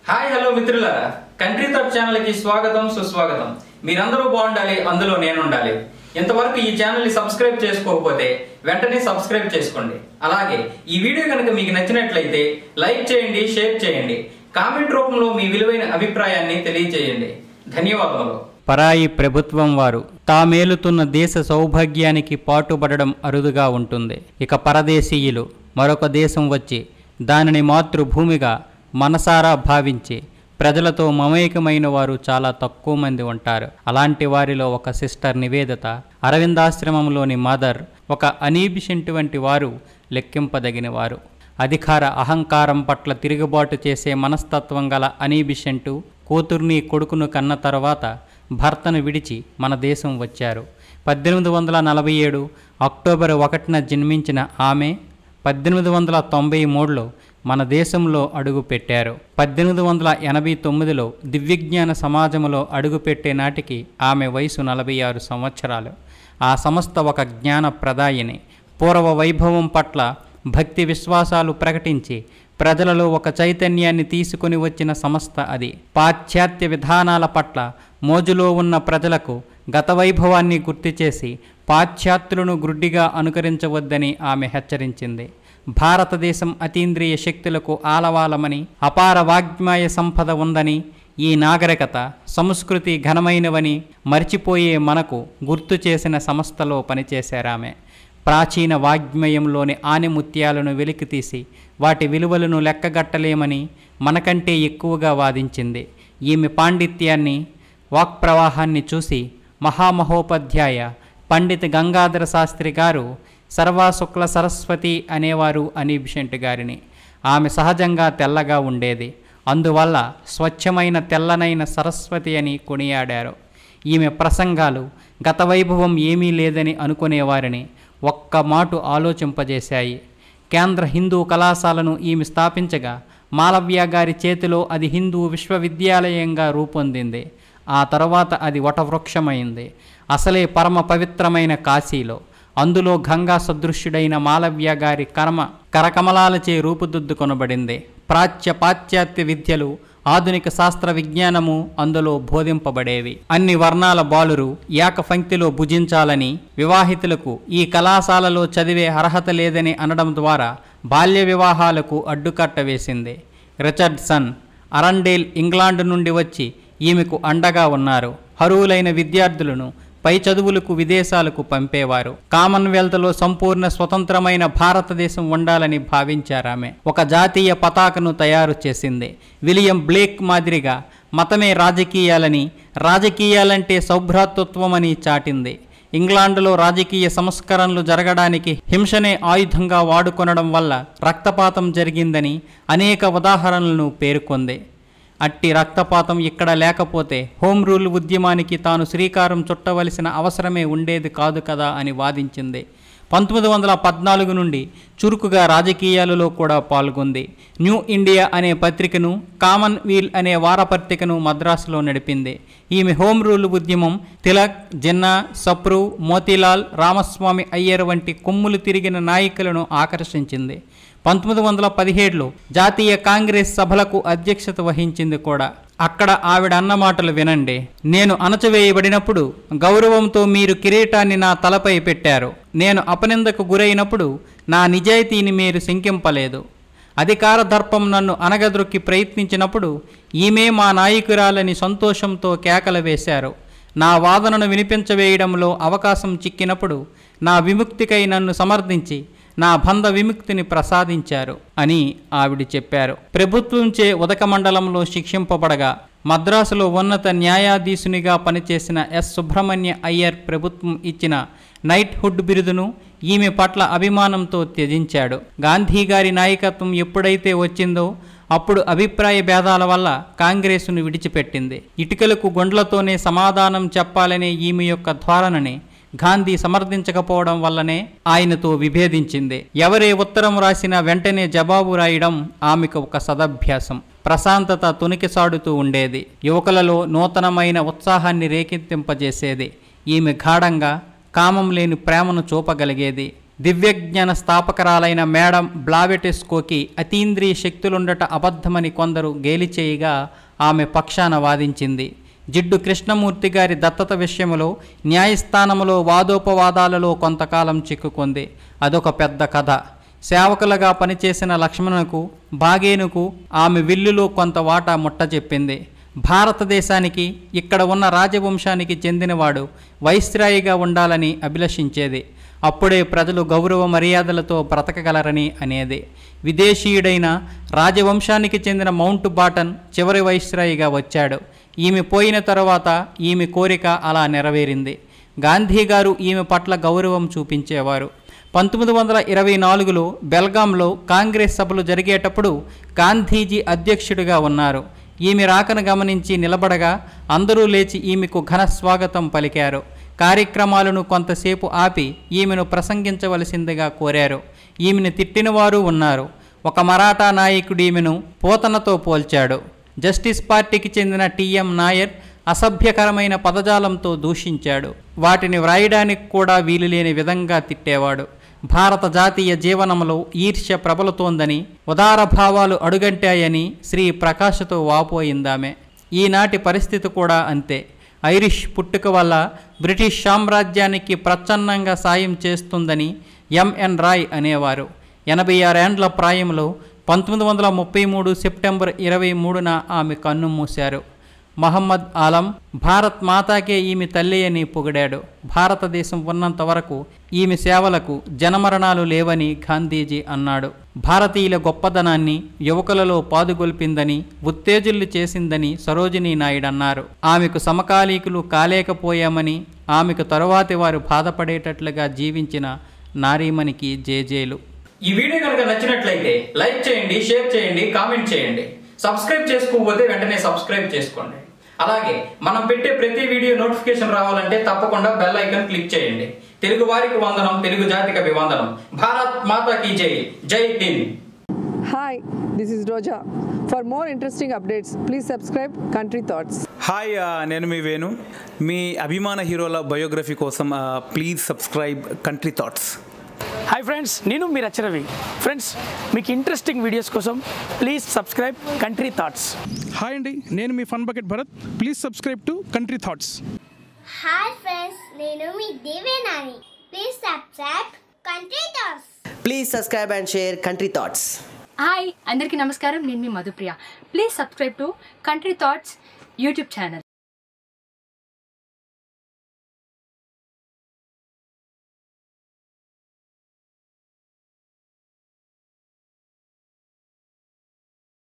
Hi hello మిత్రులారా Country Thought channel కి స్వాగతం సుస్వాగతం మీరందరూ బాగుండాలి అందులో నేను ఉండాలి ఇంతవరకు ఈ ఛానల్ ని సబ్స్క్రైబ్ చేసుకోకపోతే వెంటనే సబ్స్క్రైబ్ చేసుకోండి అలాగే ఈ వీడియో కనుక మీకు నచ్చినట్లయితే లైక్ చేయండి షేర్ చేయండి కామెంట్ రూపంలో మీ విలువైన అభిప్రాయాన్ని తెలియజేయండి ధన్యవాదములు పరాయి ప్రభుత్వం వారు తామేలుతున్న దేశ సౌభాగ్యానికి పాటుపడడం అరుదుగా ఉంటుంది ఇక పరదేశీయులు మరొక దేశం వచ్చి దానిని మాతృభూమిగా మనసారా భావించి ప్రజలతో మమేకమైన వారు చాలా తక్కువ మంది ఉంటారు అలాంటి వారిలో ఒక సిస్టర్ నివేదిత అరవిందాశ్రమంలోని మదర్ ఒక అనీబిషెంట్ వంటి వారు లెక్కింపదగిన వారు అధికార అహంకారం పట్ల తిరుగుబాటు చేసే మనస్తత్వం గల అనీబిషెంటు కూతుర్ని కొడుకును కన్న తర్వాత భర్తను విడిచి మన దేశం వచ్చారు పద్దెనిమిది వందల నలభై ఏడు అక్టోబర్ ఒకటిన జన్మించిన ఆమె పద్దెనిమిది వందల తొంభై మూడులో మన దేశంలో అడుగుపెట్టారు పద్దెనిమిది వందల ఎనభై తొమ్మిదిలో దివ్యజ్ఞాన సమాజంలో అడుగుపెట్టే నాటికి ఆమె వయసు నలభై ఆరు సంవత్సరాలు ఆ సంస్థ ఒక జ్ఞాన ప్రదాయిని పూర్వ వైభవం పట్ల భక్తి విశ్వాసాలు ప్రకటించి ప్రజలలో ఒక చైతన్యాన్ని తీసుకుని వచ్చిన సంస్థ అది పాశ్చాత్య విధానాల పట్ల మోజులో ఉన్న ప్రజలకు గత వైభవాన్ని గుర్తు చేసి పాశ్చాత్యులను గ్రుడ్డిగా అనుకరించవద్దని ఆమె హెచ్చరించింది భారతదేశం అతీంద్రియ శక్తులకు ఆలవాలమని అపార వాగ్మయ సంపద ఉందని ఈ నాగరికత సంస్కృతి ఘనమైనవని మర్చిపోయే మనకు గుర్తు చేసిన సంస్థలో పనిచేశారామె ప్రాచీన వాగ్మయంలోని ఆనిముత్యాలను వెలికితీసి వాటి విలువలను లెక్కగట్టలేమని మనకంటే ఎక్కువగా వాదించింది ఈమె పాండిత్యాన్ని వాక్ప్రవాహాన్ని చూసి మహామహోపాధ్యాయ పండిత్ గంగాధర శాస్త్రి గారు సర్వాశుక్ల సరస్వతి అనేవారు అనీబిషెంట్ గారిని ఆమె సహజంగా తెల్లగా ఉండేది అందువల్ల స్వచ్ఛమైన తెల్లనైన సరస్వతి అని కొనియాడారు ఈమె ప్రసంగాలు గత వైభవం ఏమీ లేదని అనుకునేవారిని ఒక్క మాటు ఆలోచింపజేశాయి కేంద్ర హిందూ కళాశాలను ఈమె స్థాపించగా మాలవ్య గారి చేతిలో అది హిందూ విశ్వవిద్యాలయంగా రూపొందింది ఆ తర్వాత అది వటవృక్షమైంది అసలే పరమ పవిత్రమైన కాశీలో అందులో గంగా సదృశ్యుడైన మాలవ్య గారి కర్మ కరకమలాలచే రూపుదిద్దుకొనబడింది ప్రాచ్య పాశ్చాత్య విద్యలు ఆధునిక శాస్త్ర విజ్ఞానము అందులో బోధింపబడేవి అన్ని వర్ణాల బాలురు ఏకపంక్తిలో భుజించాలని వివాహితులకు ఈ కళాశాలలో చదివే అర్హత లేదని అనడం ద్వారా బాల్య వివాహాలకు అడ్డుకట్ట వేసింది రిచర్డ్సన్ అరండేల్ ఇంగ్లాండ్ నుండి వచ్చి ఈమెకు అండగా ఉన్నారు హరువులైన విద్యార్థులను పై చదువులకు విదేశాలకు పంపేవారు కామన్వెల్త్లో సంపూర్ణ స్వతంత్రమైన భారతదేశం ఉండాలని భావించారామె ఒక జాతీయ పతాకను తయారు చేసింది విలియం బ్లేక్ మాదిరిగా మతమే రాజకీయాలని రాజకీయాలంటే సౌభ్రాతృత్వమని చాటింది ఇంగ్లాండ్లో రాజకీయ సంస్కరణలు జరగడానికి హింసనే ఆయుధంగా వాడుకొనడం వల్ల రక్తపాతం జరిగిందని అనేక ఉదాహరణలను పేర్కొంది అట్టి రక్తపాతం ఇక్కడ లేకపోతే హోం రూల్ ఉద్యమానికి తాను శ్రీకారం చుట్టవలసిన అవసరమే ఉండేది కాదు కదా అని వాదించింది పంతొమ్మిది వందల పద్నాలుగు నుండి చురుకుగా రాజకీయాలలో కూడా పాల్గొంది న్యూ ఇండియా అనే పత్రికను కామన్ వీల్ అనే వారపత్రికను మద్రాసులో నడిపింది ఈమె హోం రూల్ ఉద్యమం తిలక్ జిన్నా సప్రు మోతీలాల్ రామస్వామి అయ్యర్ వంటి కొమ్ములు తిరిగిన నాయకులను ఆకర్షించింది పంతొమ్మిది వందల పదిహేడులో జాతీయ కాంగ్రెస్ సభలకు అధ్యక్షత వహించింది కూడా అక్కడ ఆవిడ అన్న మాటలు వినండి నేను అణచివేయబడినప్పుడు గౌరవంతో మీరు కిరీటాన్ని నా తలపై పెట్టారు నేను అపనిందకు గురైనప్పుడు నా నిజాయితీని మీరు శంకింపలేదు అధికార దర్పం నన్ను అనగదొక్కి ప్రయత్నించినప్పుడు ఈమె మా నాయకురాలని సంతోషంతో కేకలు వేశారు నా వాదనను వినిపించవేయడంలో అవకాశం చిక్కినప్పుడు నా విముక్తికై నన్ను సమర్థించి నా బంధ విముక్తిని ప్రసాదించారు అని ఆవిడ చెప్పారు ప్రభుత్వంచే ఉదక మండలంలో శిక్షింపబడగా మద్రాసులో ఉన్నత న్యాయాధీశునిగా పనిచేసిన ఎస్ సుబ్రహ్మణ్య అయ్యర్ ప్రభుత్వం ఇచ్చిన నైట్ హుడ్ బిరుదును ఈమె పట్ల అభిమానంతో త్యజించాడు గాంధీ గారి నాయకత్వం ఎప్పుడైతే వచ్చిందో అప్పుడు అభిప్రాయ భేదాల వల్ల కాంగ్రెసును విడిచిపెట్టింది ఇటుకలకు గుండ్లతోనే సమాధానం చెప్పాలనే ఈమె యొక్క ధోరణని గాంధీ సమర్థించకపోవడం వల్లనే ఆయనతో విభేదించింది ఎవరే ఉత్తరం రాసినా వెంటనే జవాబు రాయడం ఆమెకు ఒక సదభ్యాసం ప్రశాంతత తునికిసాడుతూ ఉండేది యువకులలో నూతనమైన ఉత్సాహాన్ని రేకెత్తింపజేసేది ఈమె గాఢంగా కామం లేని ప్రేమను చూపగలిగేది దివ్యజ్ఞాన స్థాపకరాలైన మేడం బ్లావెటెస్కోకి అతీంద్రియ శక్తులుండట అబద్ధమని కొందరు గేలిచేయగా ఆమె పక్షాన వాదించింది జిడ్డు కృష్ణమూర్తి గారి దత్తత విషయంలో న్యాయస్థానములో వాదోపవాదాలలో కొంతకాలం చిక్కుకుంది అదొక పెద్ద కథ సేవకులుగా పనిచేసిన లక్ష్మణునకు బాగేనుకు ఆమె విల్లులో కొంత వాటా ముట్ట చెప్పింది భారతదేశానికి ఇక్కడ ఉన్న రాజవంశానికి చెందినవాడు వైస్రాయిగా ఉండాలని అభిలషించేది అప్పుడే ప్రజలు గౌరవ మర్యాదలతో బ్రతకగలరని అనేది విదేశీయుడైన రాజవంశానికి చెందిన మౌంట్ బాటన్ చివరి వైస్రాయిగా వచ్చాడు ఈమె పోయిన తరువాత ఈమె కోరిక అలా నెరవేరింది గాంధీ గారు ఈమె పట్ల గౌరవం చూపించేవారు పంతొమ్మిది వందల ఇరవై నాలుగులో బెల్గాంలో కాంగ్రెస్ సభలు జరిగేటప్పుడు గాంధీజీ అధ్యక్షుడిగా ఉన్నారు ఈమె రాకను గమనించి నిలబడగా అందరూ లేచి ఈమెకు ఘన స్వాగతం పలికారు కార్యక్రమాలను కొంతసేపు ఆపి ఈమెను ప్రసంగించవలసిందిగా కోరారు ఈమెను తిట్టినవారు ఉన్నారు ఒక మరాఠా నాయకుడు ఈమెను పోతనతో పోల్చాడు జస్టిస్ పార్టీకి చెందిన టిఎం నాయర్ అసభ్యకరమైన పదజాలంతో దూషించాడు వాటిని వ్రాయడానికి కూడా వీలులేని విధంగా తిట్టేవాడు భారత జాతీయ జీవనంలో ఈర్ష్య ప్రబలుతోందని ఉదార భావాలు అడుగంటాయని శ్రీ ప్రకాశతో వాపోయిందామె ఈనాటి పరిస్థితి కూడా అంతే ఐరిష్ పుట్టుక వల్ల బ్రిటిష్ సామ్రాజ్యానికి ప్రచ్ఛన్నంగా సాయం చేస్తుందని ఎంఎన్ రాయ్ అనేవారు ఎనభై ఆరేండ్ల ప్రాయంలో పంతొమ్మిది వందల ముప్పై మూడు సెప్టెంబర్ ఇరవై మూడున ఆమె కన్ను మూశారు మహమ్మద్ ఆలం భారత్ మాతాకే ఈమె తల్లి అని పొగిడాడు భారతదేశం ఉన్నంత వరకు ఈమె సేవలకు జనమరణాలు లేవని గాంధీజీ అన్నాడు భారతీయుల గొప్పదనాన్ని యువకులలో పాదుగొల్పిందని ఉత్తేజుల్లు చేసిందని సరోజినీ నాయుడు అన్నారు ఆమెకు సమకాలీకులు కాలేకపోయామని ఆమెకు తరువాతి వారు బాధపడేటట్లుగా జీవించిన నారీమణికి జేజేలు ఈ వీడియో కనుక నచ్చినట్లయితే లైక్ చేయండి షేర్ చేయండి కామెంట్ చేయండి సబ్స్క్రైబ్ చేసుకోకపోతే వెంటనే సబ్స్క్రైబ్ చేసుకోండి అలాగే మనం పెట్టే ప్రతి వీడియో నోటిఫికేషన్ రావాలంటే తప్పకుండా బెల్ ఐకాన్ క్లిక్ చేయండి తెలుగు వారికి వందనం తెలుగు జాతికి అభివందనం భారత్ మాతాకి జై జై Hind Hi, this is Roja. For more interesting updates, please subscribe Country Thoughts. Hi ఆ, నేను మీ వేణు మీ అభిమాన హీరోల బయోగ్రఫీ కోసం ఆ, please subscribe Country Thoughts hi friends నేను మీ రచరవి ఫ్రెండ్స్ మీకు ఇంట్రెస్టింగ్ వీడియోస్ కోసం please subscribe Country Thoughts hi అండి నేను మీ fun bucket Bharath please subscribe to Country Thoughts hi friends నేను మీ దేవేనాని please subscribe Country Thoughts Please subscribe and share Country Thoughts. Hi అందరికీ నమస్కారం నేను మీ Madhupriya please subscribe to Country Thoughts YouTube channel